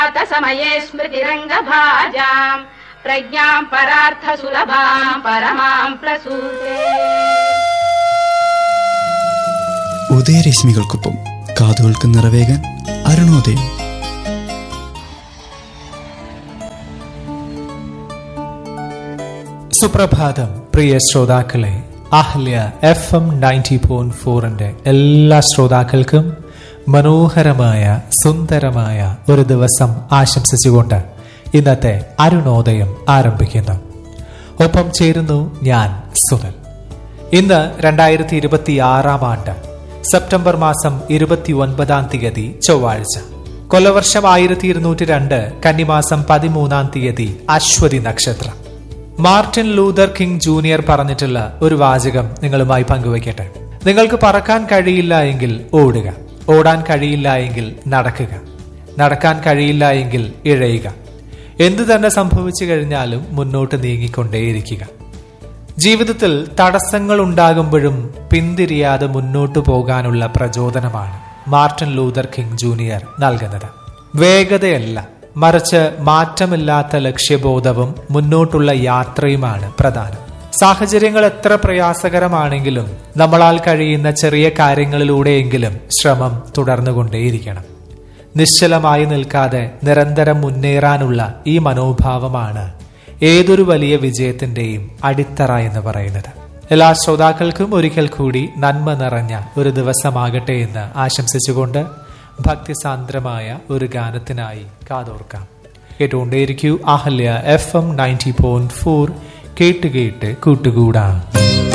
समये स्मृतिरङ्गभाजाम् प्रज्ञाम् परार्थसुलभाम् परमाम् प्रसूते ഉദയരശ്മികൾക്കൊപ്പം കാതുകൾക്ക് നിറവേകാൻ അരുണോദയം സുപ്രഭാതം പ്രിയ ശ്രോതാക്കളെ Ahalya F M ninety point ഫോറിന്റെ എല്ലാ ശ്രോതാക്കൾക്കും മനോഹരമായ സുന്ദരമായ ഒരു ദിവസം ആശംസിച്ചുകൊണ്ട് ഇന്നത്തെ അരുണോദയം ആരംഭിക്കുന്നു ഒപ്പം ചേരുന്നു ഞാൻ സുനിൽ ഇന്ന് രണ്ടായിരത്തി ഇരുപത്തി ആറാം ആണ്ട് സെപ്റ്റംബർ മാസം ഇരുപത്തി ഒൻപതാം തീയതി ചൊവ്വാഴ്ച കൊല്ലവർഷം ആയിരത്തി ഇരുന്നൂറ്റി രണ്ട് കന്നിമാസം പതിമൂന്നാം തീയതി അശ്വതി നക്ഷത്രം മാർട്ടിൻ ലൂതർ കിങ് ജൂനിയർ പറഞ്ഞിട്ടുള്ള ഒരു വാചകം നിങ്ങളുമായി പങ്കുവയ്ക്കട്ടെ നിങ്ങൾക്ക് പറക്കാൻ കഴിയില്ല എങ്കിൽ ഓടുക ഓടാൻ കഴിയില്ല എങ്കിൽ നടക്കുക നടക്കാൻ കഴിയില്ല എങ്കിൽ ഇഴയുക എന്തു തന്നെ സംഭവിച്ചു കഴിഞ്ഞാലും മുന്നോട്ട് നീങ്ങിക്കൊണ്ടേയിരിക്കുക ജീവിതത്തിൽ തടസ്സങ്ങൾ ഉണ്ടാകുമ്പോഴും പിന്തിരിയാതെ മുന്നോട്ടു പോകാനുള്ള പ്രചോദനമാണ് മാർട്ടിൻ ലൂതർ കിങ് ജൂനിയർ നൽകുന്നത് വേഗതയല്ല മറിച്ച് മാറ്റമില്ലാത്ത ലക്ഷ്യബോധവും മുന്നോട്ടുള്ള യാത്രയുമാണ് പ്രധാനം സാഹചര്യങ്ങൾ എത്ര പ്രയാസകരമാണെങ്കിലും നമ്മളാൽ കഴിയുന്ന ചെറിയ കാര്യങ്ങളിലൂടെയെങ്കിലും ശ്രമം തുടർന്നുകൊണ്ടേയിരിക്കണം നിശ്ചലമായി നിൽക്കാതെ നിരന്തരം മുന്നേറാനുള്ള ഈ മനോഭാവമാണ് ഏതൊരു വലിയ വിജയത്തിന്റെയും അടിത്തറ എന്ന് പറയുന്നത് എല്ലാ ശ്രോതാക്കൾക്കും ഒരിക്കൽ കൂടി നന്മ നിറഞ്ഞ ഒരു ദിവസമാകട്ടെ എന്ന് ആശംസിച്ചുകൊണ്ട് ഭക്തിസാന്ദ്രമായ ഒരു ഗാനത്തിനായി കാതോർക്കാം കേട്ടുകൊണ്ടേയിരിക്കൂ Ahalya F M ninety point four കേട്ട് കേട്ട് കൂട്ടുകൂടാം